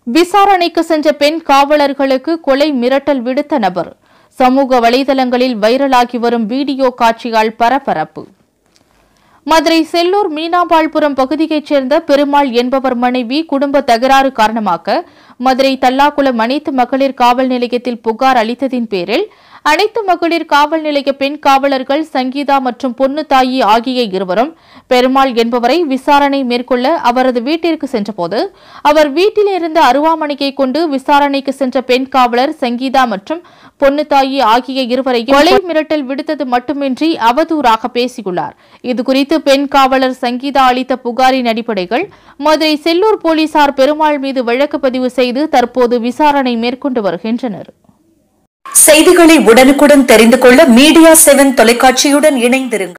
விசாரணைக்கு சென்ற பெண் காவலர்களுக்கு கொலை மிரட்டல் விடுத்த நபர் சமூக வலைதளங்களில் வைரலாகி வரும் வீடியோ காட்சியால் பரபரப்பு மதுரை செல்லூர் மீனாபாள்புரம் பகுதியைச் சேர்ந்த பெருமாள் என்பவர் மனைவி குடும்ப தகராறு காரணமாக மதுரை தல்லாக்குளம் அனைத்து மகளிர் காவல் நிலையத்தில் புகார் அளித்ததின் பேரில் அனைத்து மகளிர் காவல் நிலைய பெண் காவலர்கள் சங்கீதா மற்றும் பொன்னுத்தாயி ஆகிய இருவரும் பெருமாள் என்பவரை விசாரணை மேற்கொள்ள அவரது வீட்டிற்கு சென்றபோது அவர் வீட்டில் இருந்த அருவாமனையை கொண்டு விசாரணைக்கு சென்ற பெண் காவலர் சங்கீதா மற்றும் பொன்னுத்தாயி ஆகிய இருவரையும் கொலை மிரட்டல் விடுத்தது மட்டுமின்றி அவதூறாக பேசியுள்ளார் இதுகுறித்து பெண் காவலர் சங்கீதா அளித்த புகாரின் அடிப்படையில் மதுரை செல்லூர் போலீசார் பெருமாள் மீது வழக்கு பதிவு செய்து தற்போது விசாரணை மேற்கொண்டு வருகின்றனர் செய்திகளை உடனுக்குடன் தெரிந்து கொள்ள மீடியா செவன் தொலைக்காட்சியுடன் இணைந்திருங்கள்